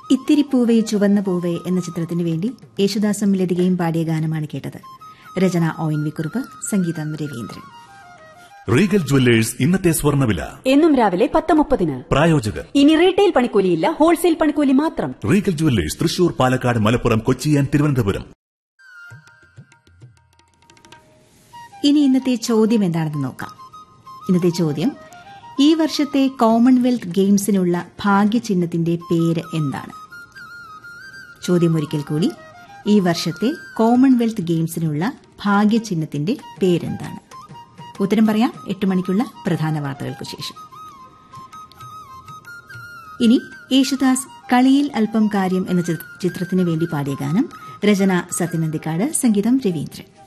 ഇത്തിരി പൂവേ ചുവന്ന പൂവേ എന്ന ചിത്രത്തിനു വേണ്ടി യേശുദാസും ലതികയും പാടിയ ഗാനമാണ് കേട്ടത് രചന ഒ എൻ വി കുറുപ്പ് സംഗീതം രവീന്ദ്രൻ റീഗൽ ജുവല്ലേഴ്സ് ഇന്നത്തെ സ്വർണ്ണവില എന്നും രാവിലെ പത്ത് മുപ്പതിന് പ്രായോജകർ ഇനി റീറ്റെയിൽ പണിക്കൂലിയില്ല ഹോൾസെയിൽ പണിക്കൂലി മാത്രം Regal jewellers Thrissur Palakkad Malappuram Kochi and Thiruvananthapuram ഇനി ഇന്നത്തെ ചോദ്യം എന്താണെന്ന് നോക്കാം ഇന്നത്തെ ചോദ്യം ഈ വർഷത്തെ കോമൺവെൽത്ത് ഗെയിംസിനുള്ള ഭാഗ്യചിഹ്നത്തിന്റെ പേര് എന്താണ് ചോദ്യം ഒരിക്കൽ കൂടി ഈ വർഷത്തെ കോമൺവെൽത്ത് ഗെയിംസിനുള്ള ഭാഗ്യചിഹ്നത്തിന്റെ പേരെന്താണ് ഉത്തരം പറയാം എട്ട് മണിക്കുള്ള പ്രധാന വാർത്തകൾക്ക് ശേഷം ഇനി യേശുദാസ് കളിയിൽ അല്പം കാര്യം എന്ന ചിത്രത്തിനു വേണ്ടി പാടിയ ഗാനം രചന സത്യനന്ദിക്കാട് സംഗീതം രവീന്ദ്രൻ